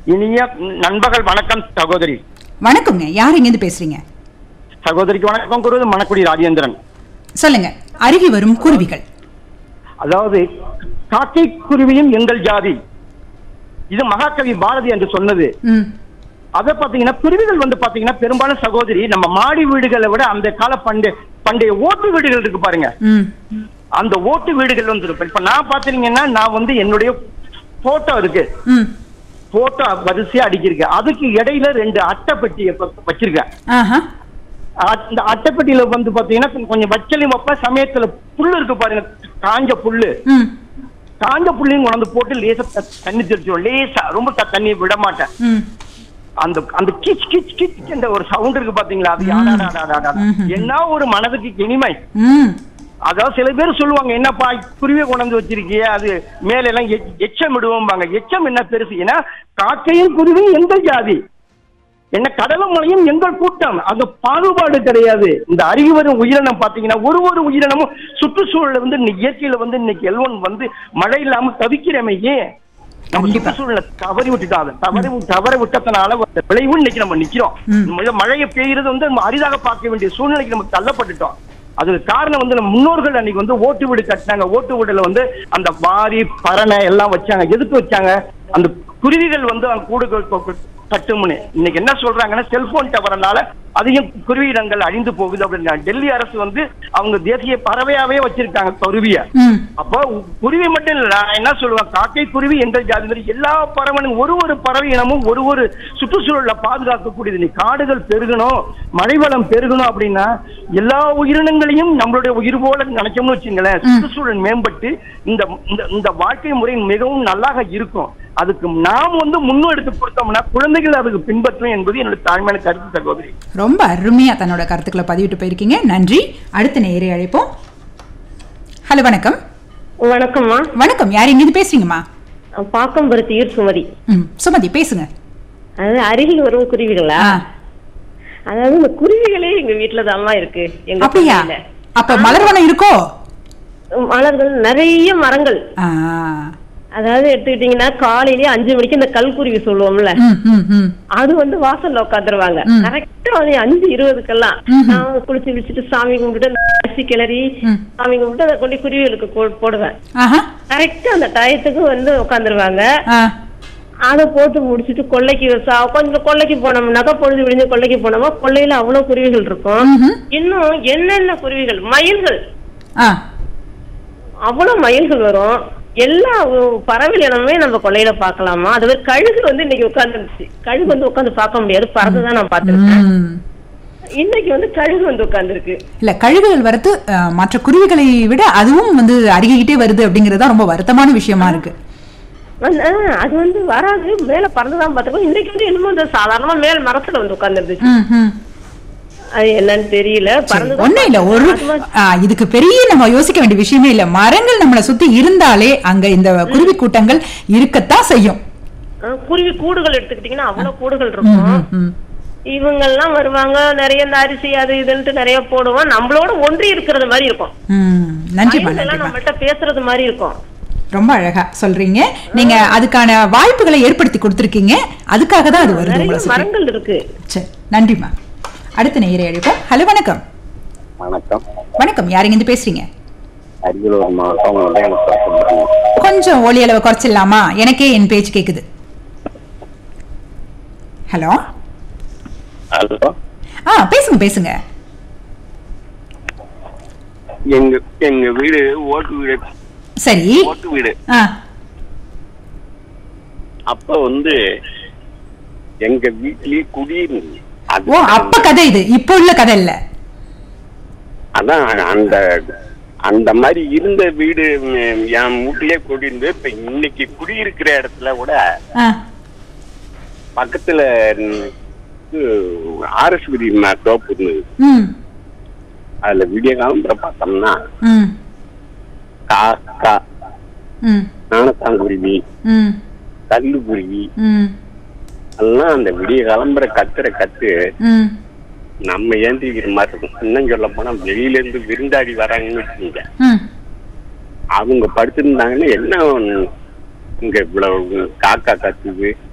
இனிய நண்பகல் வணக்கம் சகோதரி வணக்கங்க யார் இங்கேருந்து பேசுறீங்க சகோதரிக்கு வணக்கம் கூறுவது மணக்குடி ராஜேந்திரன் சொல்லுங்க அருகி வரும் குருவிகள் அதாவது காக்கை குருவியும் எங்கள் ஜாதி இது மகாகவி பாரதி என்று சொன்னது ம் அதை பாத்தீங்கன்னா குருவிகள் வந்து பாத்தீங்கன்னா பெரும்பாலும் சகோதரி நம்ம மாடி வீடுகளை விட அந்த கால பண்டைய பண்டைய ஓட்டு வீடுகள் இருக்கு பாருங்க ம் அந்த ஓட்டு வீடுகள் வந்து இருக்கும் இப்ப நான் பாத்தீங்கன்னா நான் வந்து என்னுடைய போட்டோ இருக்கு ம் போட்டோ வரிசையா அடிக்கிருக்கேன் அதுக்கு இடையில ரெண்டு அட்டை பெட்டியை ப- வச்சிருக்கேன் ஆஹா அந்த அட்டைப்பெட்டியில வந்து பாத்தீங்கன்னா கொஞ்சம் வச்சலி வைப்ப சமயத்துல புல்லு இருக்கு பாருங்க காஞ்ச புல்லு ம் காஞ்ச புள்ளையும் கொண்டு போட்டு லேசா த- தண்ணி தெளிச்சிடும் லேசா ரொம்ப த- தண்ணி விட மாட்டேன் ம் அந்த அந்த கிச் கிச் கிச் என்ற ஒரு சவுண்ட் இருக்கு பாத்தீங்களா அது யாடாடாடாடாடா. ம்ஹும். என்ன ஒரு மனதுக்கு இனிமை ம் அதாவது சில பேர் சொல்லுவாங்க என்னப்பா குருவியை கொண்டாந்து வச்சிருக்கிய அது மேல எல்லாம் எச்- எச்சம் விடுவோம்பாங்க எச்சம் என்ன பெருசு ஏன்னா காக்கையும் குருவியும் எங்கள் ஜாதி என்ன கடலும் மலையும் எங்கள் கூட்டம் அங்க பாகுபாடு கிடையாது இந்த அருகி வரும் உயிரினம் பாத்தீங்கன்னா ஒரு ஒரு உயிரினமும் சுற்றுச்சூழல வந்து இன்னைக்கு இயற்கையில வந்து இன்னைக்கு எல்வன் வந்து மழை இல்லாம தவிக்கிறமே ஏன் நம்ம கண்டிப்பா. சுற்றுச்சூழலை தவறி விட்டுட்டோம் அதை தவறி தவற விட்டதுனால வந்த விளைவு இன்னைக்கு நம்ம நிக்கிறோம் ம். மழை- மழையை பெய்யுறது வந்து நம்ம அரிதாக பார்க்க வேண்டிய சூழ்நிலைக்கு நம்ம தள்ளப்பட்டுட்டோம் அதுக்கு காரணம் வந்து நம்ம முன்னோர்கள் அன்னைக்கு வந்து ஓட்டு வீடு கட்டினாங்க ஓட்டு வீடுல வந்து அந்த வாரி பரணை எல்லாம் வச்சாங்க எதுக்கு வச்சாங்க அந்த குருவிகள் வந்து அங்க கூடு க- க- கட்டும்னு இன்னைக்கு என்ன சொல்றாங்கன்னா செல்போன் டவர்னால அதிகம் குருவி இனங்கள் அழிந்து போகுது அப்படின்னா டெல்லி அரசு வந்து அவங்க தேசிய பறவையாவே வச்சிருக்காங்க குருவிய ம் அப்போ குருவி மட்டும் இல்ல நான் என்ன சொல்லுவேன் காக்கை குருவி எங்கள் ஜாதி மாதிரி எல்லா பறவையும் ஒரு ஒரு பறவை இனமும் ஒரு ஒரு சுற்றுச்சூழலை பாதுகாக்கக்கூடியது நீ காடுகள் பெருகணும் மழை வளம் பெருகணும் அப்படின்னா எல்லா உயிரினங்களையும் நம்மளுடைய உயிர் போல நினைச்சோம்னு வச்சுங்களேன் சுற்றுச்சூழல் மேம்பட்டு இந்த இந்த- இந்த வாழ்க்கை முறை மிகவும் நல்லாக இருக்கும் அதுக்கு நாம் வந்து முன்னெடுத்து கொடுத்தோம்னா குழந்தைகள் அதுக்கு பின்பற்றும் என்பது என்னோட தாழ்மையான கருத்து சகோதரி ரொம்ப அருமையா தன்னோட கருத்துக்களை பதிவிட்டு போயிருக்கீங்க நன்றி அடுத்த நேரை அழைப்போம் ஹலோ வணக்கம் வணக்கம்மா வணக்கம் யார் இங்கிருந்து பேசுறீங்கம்மா பாக்கம்பருத்தியூர் சுமதி ம் சுமதி பேசுங்க அதாவது அருகில் வரும் குருவிகளா ஆ அதாவது இந்த குருவிகளே எங்க வீட்டுல தான்மா இருக்கு எங்க அப்படியா பகுதியில. அப்ப மலர்வனம் இருக்கோ மலர்கள் நிறைய மரங்கள் ஆ அதாவது எடுத்துக்கிட்டீங்கன்னா காலையிலேயே அஞ்சு மணிக்கு இந்த கல்குருவி சொல்லுவோம்ல ம் ம் ம் அது வந்து வாசல்ல உட்காந்துருவாங்க ம். கரெக்டா வந்து அஞ்சு இருபதுக்கெல்லாம் ம்ஹும். நான் குளிச்சு விழிச்சிட்டு சாமி கும்பிட்டு அந்த அரிசி கிளறி ம். சாமி கும்பிட்டு அதை கொண்டு குருவிகளுக்கு போ- போடுவேன் ஆஹா கரெக்டா அந்த டயத்துக்கு வந்து உட்காந்துருவாங்க ஆ அதை போட்டு முடிச்சிட்டு கொல்லைக்கு சா- கொஞ்சம் கொல்லைக்கு போனோம்னாக்கா பொழுது விடிஞ்சு கொல்லைக்கு போனோமா கொல்லையில அவ்வளவு குருவிகள் இருக்கும் ம்ஹும். இன்னும் என்னென்ன குருவிகள் மயில்கள் ஆ அவ்வளவு மயில்கள் வரும் எல்லா உ- பறவை இனமே நம்ம கொல்லையில பார்க்கலாமா அது கழுகு வந்து இன்னைக்கு உட்கார்ந்துருச்சு கழுகு வந்து உட்கார்ந்து பார்க்க முடியாது பறந்துதான் நான் பார்த்திருக்கேன் ம் இன்னைக்கு வந்து கழுகு வந்து உட்கார்ந்துருக்கு இல்ல கழுகுகள் வரது அஹ், மற்ற குருவிகளை விட அதுவும் வந்து அருகிக்கிட்டே வருது அப்படிங்கறது தான் ரொம்ப வருத்தமான விஷயமா இருக்கு வந்து, ஆ, அது வந்து வராது மேல பறந்துதான் பார்த்திருக்கோம் இன்னைக்கு வந்து என்னமோ இந்த சாதாரணமா மேல் மரத்துல வந்து உட்கார்ந்துருச்சு ம், ம். அது என்னன்னு தெரியல சரி, பறந்து ஒண்ணும் இல்ல ஒரு ஆ, இதுக்கு பெரிய நம்ம யோசிக்க வேண்டிய விஷயமே இல்ல மரங்கள் நம்மளை சுத்தி இருந்தாலே அங்க இந்த குருவி கூட்டங்கள் இருக்கத்தான் செய்யும் ஆ, குருவி கூடுகள் எடுத்துக்கிட்டீங்கன்னா அவ்வளவு கூடுகள் ம், இருக்கும் ம், ம். இவங்க எல்லாம் வருவாங்க நிறைய இந்த அரிசி அது இதுன்ட்டு நிறைய போடுவோம் நம்மளோட ஒன்றி இருக்கிறது மாதிரி இருக்கும் ம், நன்றிம்மா மயில்கள் எல்லாம் நன்றிம்மா நம்மள்ட்ட பேசுறது மாதிரி இருக்கும் ரொம்ப அழகா சொல்றீங்க நீங்க அதுக்கான வாய்ப்புகளை ஏற்படுத்தி கொடுத்திருக்கீங்க அதுக்காக தான் அது வருது நிறைய உங்களை சுத்தி மரங்கள் இருக்கு சரி நன்றிம்மா அடுத்த நேயரை அழைப்போம் ஹலோ வணக்கம் வணக்கம் வணக்கம் யாருங்க இருந்து பேசுறீங்க அரியலூர் மாவட்டம் உதயநத்தம் சுப்பிரமணியம். கொஞ்சம் ஒலி அளவை குறைச்சிடலாமா எனக்கே என் பேச்சு கேக்குது ஹலோ ஹலோ ஆ பேசுங்க பேசுங்க எங்க எங்க வீடு ஓட்டு வீடு சரி ஓட்டு வீடு ஆ அப்ப வந்து எங்க வீட்லயே குடியிருந்தது அது ஓ அப்ப கதை இது இப்போ உள்ள கதை இல்ல அதான் அந்த அந்த மாதிரி இருந்த வீடு ம், என் வீட்லயே குடியிருந்து இப்ப இன்னைக்கு குடியிருக்கிற இடத்துல கூட ஆ பக்கத்துல ஆர்எஸ்பதி தோப்பு இருந்தது ம் அதுல விடிய காலம்புற பார்த்தோம்னா ம் காக்கா ம் நாணத்தாங்குருவி ம் கல்லுக்குருவி ம் எல்லாம் அந்த விடிய கிளம்புற கத்துற கத்து ம் நம்ம ஏந்திக்கிற மாதிரி இருக்கும் இன்னும் சொல்ல போனா வெளியில இருந்து விருந்தாடி வராங்கன்னு வச்சுக்கோங்க ம் அவங்க படுத்திருந்தாங்கன்னா என்ன இங்க இவ்வளவு காக்கா கத்துது